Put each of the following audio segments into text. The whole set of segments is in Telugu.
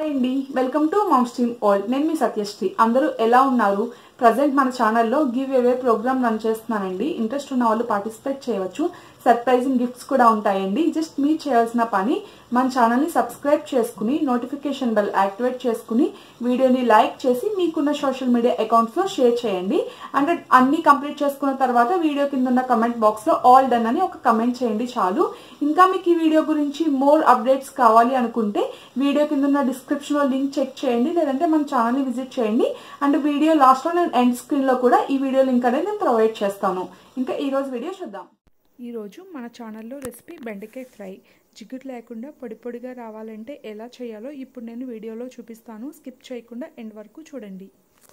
హాయ్ అండి welcome to moms team all నేను మీ సత్యశ్రీ అందరూ ఎలా ఉన్నారు ప్రజెంట్ మన ఛానల్లో గివ్ అవే ప్రోగ్రామ్ రన్ చేస్తున్నానండి ఇంట్రెస్ట్ ఉన్న వాళ్ళు పార్టిసిపేట్ చేయవచ్చు సర్ప్రైజింగ్ గిఫ్ట్స్ కూడా ఉంటాయండి జస్ట్ మీరు చేయాల్సిన పని మన ఛానల్ని సబ్స్క్రైబ్ చేసుకుని నోటిఫికేషన్ బెల్ యాక్టివేట్ చేసుకుని వీడియోని లైక్ చేసి మీకున్న సోషల్ మీడియా అకౌంట్స్లో షేర్ చేయండి అంటే అన్ని కంప్లీట్ చేసుకున్న తర్వాత వీడియో కింద ఉన్న కమెంట్ బాక్స్లో ఆల్ డన్ అని ఒక కమెంట్ చేయండి చాలు ఇంకా మీకు ఈ వీడియో గురించి మోర్ అప్డేట్స్ కావాలి అనుకుంటే వీడియో కింద ఉన్న డిస్క్రిప్షన్లో లింక్ చెక్ చేయండి లేదంటే మన ఛానల్ని విజిట్ చేయండి అండ్ వీడియో లాస్ట్లో నేను ఎండ్ స్క్రీన్లో కూడా ఈ వీడియో లింక్ అనేది నేను ప్రొవైడ్ చేస్తాను ఇంకా ఈరోజు వీడియో చూద్దాం ఈరోజు మన ఛానల్లో రెసిపీ బెండకాయ ఫ్రై జిగురు లేకుండా పొడి పొడిగా రావాలంటే ఎలా చేయాలో ఇప్పుడు నేను వీడియోలో చూపిస్తాను స్కిప్ చేయకుండా ఎండ్ వరకు చూడండి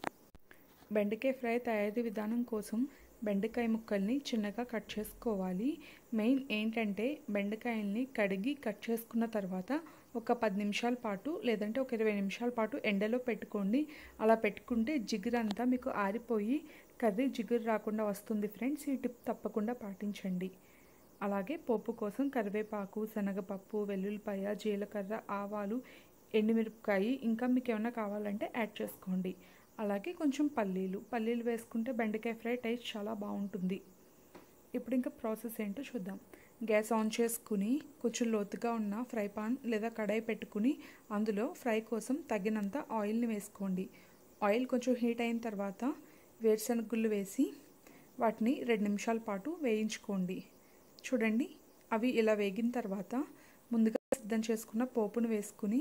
బెండకాయ ఫ్రై తయారీ విధానం కోసం బెండకాయ ముక్కల్ని చిన్నగా కట్ చేసుకోవాలి మెయిన్ ఏంటంటే బెండకాయల్ని కడిగి కట్ చేసుకున్న తర్వాత ఒక పది నిమిషాల పాటు లేదంటే ఒక ఇరవై నిమిషాల పాటు ఎండలో పెట్టుకోండి అలా పెట్టుకుంటే జిగురు అంతా మీకు ఆరిపోయి కర్రీ జిగురు రాకుండా వస్తుంది ఫ్రెండ్స్ ఈ టిప్ తప్పకుండా పాటించండి అలాగే పోపు కోసం కరివేపాకు శనగపప్పు వెల్లుల్లిపాయ జీలకర్ర ఆవాలు ఎండుమిరపకాయ ఇంకా మీకు ఏమైనా కావాలంటే యాడ్ చేసుకోండి అలాగే కొంచెం పల్లీలు పల్లీలు వేసుకుంటే బెండకాయ ఫ్రై టేస్ట్ చాలా బాగుంటుంది ఇప్పుడు ఇంకా ప్రాసెస్ ఏంటో చూద్దాం గ్యాస్ ఆన్ చేసుకుని కొంచెం లోతుగా ఉన్న ఫ్రై పాన్ లేదా కడాయి పెట్టుకుని అందులో ఫ్రై కోసం తగినంత ఆయిల్ని వేసుకోండి ఆయిల్ కొంచెం హీట్ అయిన తర్వాత వేరుశనగ గుళ్ళు వేసి వాటిని రెండు నిమిషాల పాటు వేయించుకోండి చూడండి అవి ఇలా వేగిన తర్వాత ముందుగా సిద్ధం చేసుకున్న పోపును వేసుకుని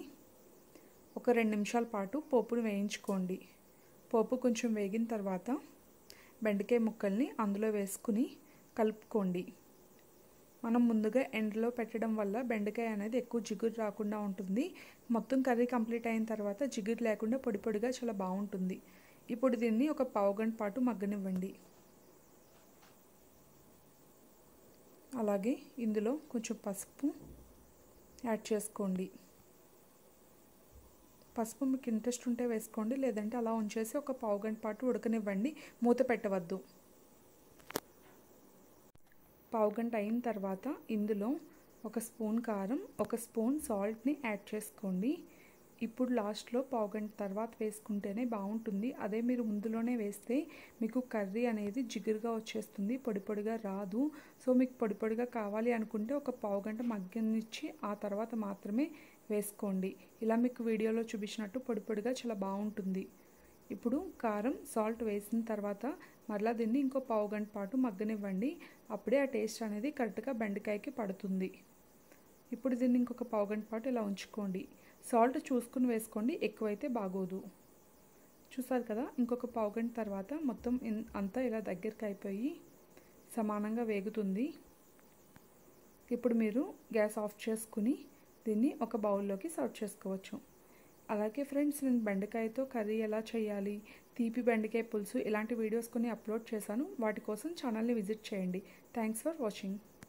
ఒక రెండు నిమిషాల పాటు పోపును వేయించుకోండి పోపు కొంచెం వేగిన తర్వాత బెండకాయ ముక్కల్ని అందులో వేసుకుని కలుపుకోండి మనం ముందుగా ఎండలో పెట్టడం వల్ల బెండకాయ అనేది ఎక్కువ జిగురు రాకుండా ఉంటుంది మొత్తం కర్రీ కంప్లీట్ అయిన తర్వాత జిగురు లేకుండా పొడి పొడిగా చాలా బాగుంటుంది ఇప్పుడు దీన్ని ఒక పావు గంట పాటు మగ్గనివ్వండి అలాగే ఇందులో కొంచెం పసుపు యాడ్ చేసుకోండి పసుపు మీకు ఇంట్రెస్ట్ ఉంటే వేసుకోండి లేదంటే అలా ఉంచేసి ఒక పావు గంట పాటు ఉడకనివ్వండి మూత పెట్టవద్దు పావు గంట అయిన తర్వాత ఇందులో ఒక స్పూన్ కారం ఒక స్పూన్ సాల్ట్ని యాడ్ చేసుకోండి ఇప్పుడు లాస్ట్లో పావు గంట తర్వాత వేసుకుంటేనే బాగుంటుంది అదే మీరు ముందులోనే వేస్తే మీకు కర్రీ అనేది జిగురుగా వచ్చేస్తుంది పొడి పొడిగా రాదు సో మీకు పొడి పొడిగా కావాలి అనుకుంటే ఒక పావు గంట మగ్గనిచ్చి ఆ తర్వాత మాత్రమే వేసుకోండి ఇలా మీకు వీడియోలో చూపించినట్టు పొడి పొడిగా చాలా బాగుంటుంది ఇప్పుడు కారం సాల్ట్ వేసిన తర్వాత మరలా దీన్ని ఇంకో పావు గంట పాటు మగ్గనివ్వండి అప్పుడే ఆ టేస్ట్ అనేది కరెక్ట్గా బెండకాయకి పడుతుంది ఇప్పుడు దీన్ని ఇంకొక పావు గంట పాటు ఇలా ఉంచుకోండి సాల్ట్ చూసుకుని వేసుకోండి ఎక్కువైతే బాగోదు చూసారు కదా ఇంకొక పావు గంట తర్వాత మొత్తం అంతా ఇలా దగ్గరికి అయిపోయి సమానంగా వేగుతుంది ఇప్పుడు మీరు గ్యాస్ ఆఫ్ చేసుకుని దీన్ని ఒక బౌల్లోకి సర్వ్ చేసుకోవచ్చు అలాగే ఫ్రెండ్స్ నేను బెండకాయతో కర్రీ ఎలా చేయాలి తీపి బెండకాయ పులుసు ఇలాంటి వీడియోస్ కొన్ని అప్లోడ్ చేశాను వాటి కోసం ఛానల్ని విజిట్ చేయండి థ్యాంక్స్ ఫర్ వాచింగ్